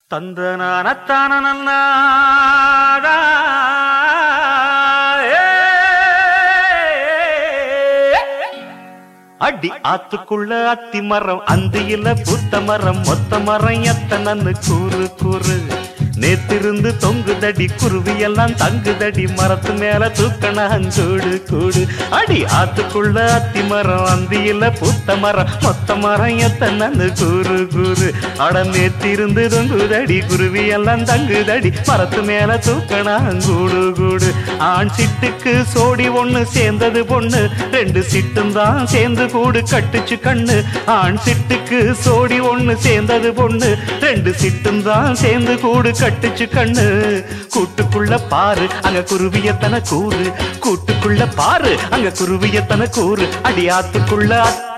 தந்தனானத்தான அடி ஆத்துக்குள்ள அத்தி மரம் அந்தியில பூத்த மரம் மொத்த மரம் எத்தனன்னு கூறு கூறு நேத்திருந்து தொங்குதடி குருவி எல்லாம் தங்குதடி மரத்து மேல தூக்கண கூடு கூடு அடி ஆத்துக்குள்ள அத்தி மரம் அந்தியில பூத்த மரம் மொத்த மரம் எத்தனன்னு கூறு கூறு அட நேத்திருந்து தொங்குதடி குருவி எல்லாம் தங்குதடி மரத்து மேல தூக்கண கூடு கூடு ஆண் சிட்டுக்கு சோடி ஒண்ணு சேர்ந்தது பொண்ணு ரெண்டு சிட்டும் தான் சேர்ந்து கூடு கட்டுச்சு கண்ணு ஆண் சிட்டுக்கு சோடி ஒண்ணு சேர்ந்தது பொண்ணு ரெண்டு சிட்டும் தான் சேர்ந்து கூடு கட்டுச்சு கண்ணு கூட்டுக்குள்ள பாரு அங்க குருவியத்தன கூறு கூட்டுக்குள்ள பாரு அங்க குருவியத்தன கூறு அடியாத்துக்குள்ள அத்தி